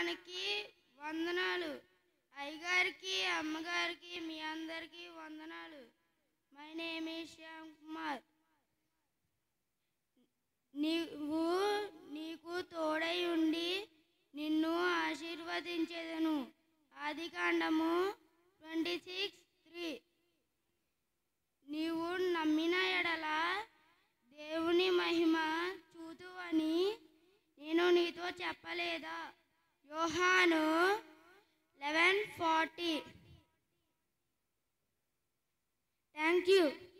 నాన్నకి వందనాలు అయ్యగారికి అమ్మగారికి మీ అందరికీ వందనాలు మై నేమ్ ఈ శ్యామ్ కుమార్ నీవు నీకు తోడై ఉండి నిన్ను ఆశీర్వదించేదను ఆది కాండము ట్వంటీ సిక్స్ త్రీ నీవు నమ్మిన ఎడల దేవుని మహిమ చూతు అని నేను నీతో చెప్పలేదా యోహాను లెవెన్ ఫార్టీ థ్యాంక్ యూ